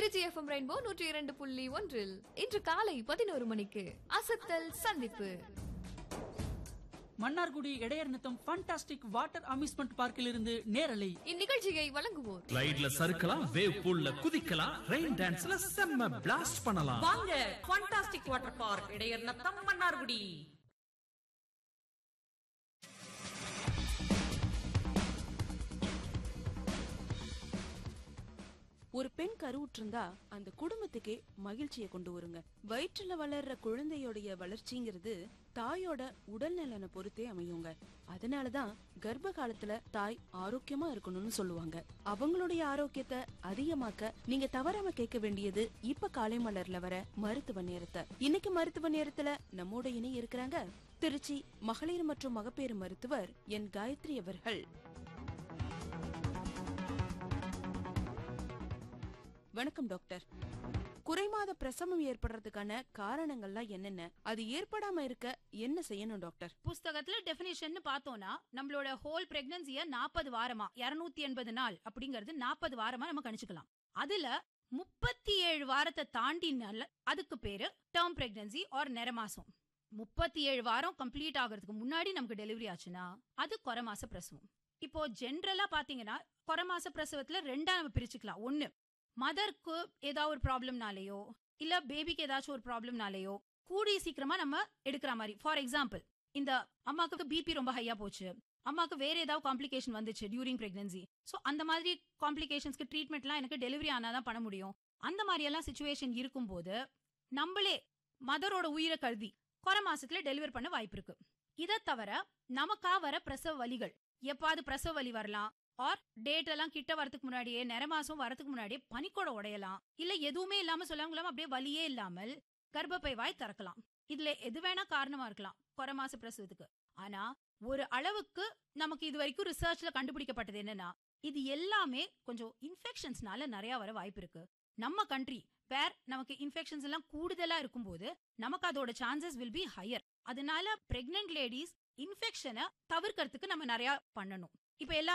Trichy FM rainbow நூற்றி இரண்டு புள்ளி ஒன்றில் இன்று காலை பதினோரு மணிக்கு அசத்தல் சந்திப்பு மன்னார்குடி இடையர் நித்தம் ஃபண்டாஸ்டிக் வாட்டர் அம்யூஸ்மெண்ட் பார்க்கில் இருந்து நேரலை இந்நிகழ்ச்சியை வழங்குவோர் ரைட்ல சறுக்கலாம் வேவ் பூல்ல குதிக்கலாம் ரெயின் டான்ஸ்ல செம்ம பிளாஸ்ட் பண்ணலாம் வாங்க fantastic water park Idaiyar Natham Mannargudi ஒரு பெண் கருவுற்றிருந்தா அந்த குடும்பத்துக்கே மகிழ்ச்சியை கொண்டு வருங்க வயிற்றுல வளர்ற குழந்தையோடைய வளர்ச்சிங்கிறது தாயோட உடல் நலனை பொறுத்தே அமையுங்க அதனாலதான் கர்ப்ப காலத்துல தாய் ஆரோக்கியமா இருக்கணும்னு சொல்லுவாங்க அவங்களுடைய ஆரோக்கியத்தை அதிகமாக்க நீங்க தவறாம கேட்க வேண்டியது இப்ப காலை மலர்ல வர மருத்துவ நேரத்தை இன்னைக்கு மருத்துவ நேரத்துல நம்மோட இணை இருக்கிறாங்க திருச்சி மகளிர் மற்றும் மகப்பேறு மருத்துவர் என் காயத்ரி அவர்கள் வணக்கம் டாக்டர் குறைமாத பிரசவம் ஏற்படுறதுக்கான காரணங்கள்லாம் என்னென்ன அது ஏற்படாம இருக்க என்ன செய்யணும் டாக்டர் புஸ்தகத்துல டெபினிஷன் பார்த்தோம்னா நம்மளோட ஹோல் பிரெக்னன்சிய நாற்பது வாரமா இருநூத்தி எண்பது நாள் அப்படிங்கறது நாற்பது வாரமா நம்ம கணிச்சுக்கலாம் அதுல முப்பத்தி ஏழு வாரத்தை தாண்டினால அதுக்கு பேரு டேர்ம் பிரெக்னன்சி ஆர் நிறமாசம் முப்பத்தி ஏழு வாரம் கம்ப்ளீட் ஆகிறதுக்கு முன்னாடி நமக்கு டெலிவரி ஆச்சுன்னா அது குறமாச பிரசவம் இப்போ ஜென்ரலா பாத்தீங்கன்னா குறமாச பிரசவத்துல ரெண்டா நம்ம பிரிச்சுக்கலாம் ஒண்ணு மதருக்கு ஏதாவது ஒரு ப்ராப்ளம்னாலேயோ இல்ல பேபிக்கு ஏதாச்சும் ஒரு ப்ராப்ளம்னாலேயோ கூடிய சீக்கிரமா நம்ம எடுக்கிற மாதிரி ஃபார் எக்ஸாம்பிள் இந்த அம்மாக்கு பிபி ரொம்ப ஹையா போச்சு அம்மாக்கு வேற ஏதாவது காம்ப்ளிகேஷன் வந்துச்சு டியூரிங் பிரெக்னன்சி சோ அந்த மாதிரி காம்ப்ளிகேஷன்ஸ்க்கு ட்ரீட்மெண்ட்லாம் எனக்கு டெலிவரி ஆனாதான் பண்ண முடியும் அந்த மாதிரி எல்லாம் சுச்சுவேஷன் இருக்கும்போது நம்மளே மதரோட உயிரை கருதி குறை மாசத்துல டெலிவர் பண்ண வாய்ப்பு இருக்கு இதை தவிர நமக்கா வர பிரசவ வலிகள் எப்பாவது பிரசவ வலி வரலாம் ஆர் டேட் எல்லாம் கிட்ட வரதுக்கு முன்னாடியே நிற மாசம் வரதுக்கு முன்னாடியே பனிக்கூட உடையலாம் இல்ல எதுவுமே இல்லாம சொல்லாம அப்படியே வலியே இல்லாமல் கர்ப்பப்பை வாய் திறக்கலாம் இதுல எது வேணா காரணமா இருக்கலாம் குறை மாச பிரசவத்துக்கு ஆனா ஒரு அளவுக்கு நமக்கு இது வரைக்கும் ரிசர்ச்ல கண்டுபிடிக்கப்பட்டது என்னன்னா இது எல்லாமே கொஞ்சம் இன்ஃபெக்ஷன்ஸ்னால நிறைய வர வாய்ப்பு இருக்கு நம்ம கண்ட்ரி வேர் நமக்கு இன்ஃபெக்ஷன்ஸ் எல்லாம் கூடுதலா இருக்கும்போது நமக்கு அதோட சான்சஸ் வில் பி ஹையர் அதனால பிரெக்னென்ட் லேடிஸ் இன்ஃபெக்ஷனை தவிர்க்கறதுக்கு நம்ம நிறைய பண்ணணும் இப்ப எல்லா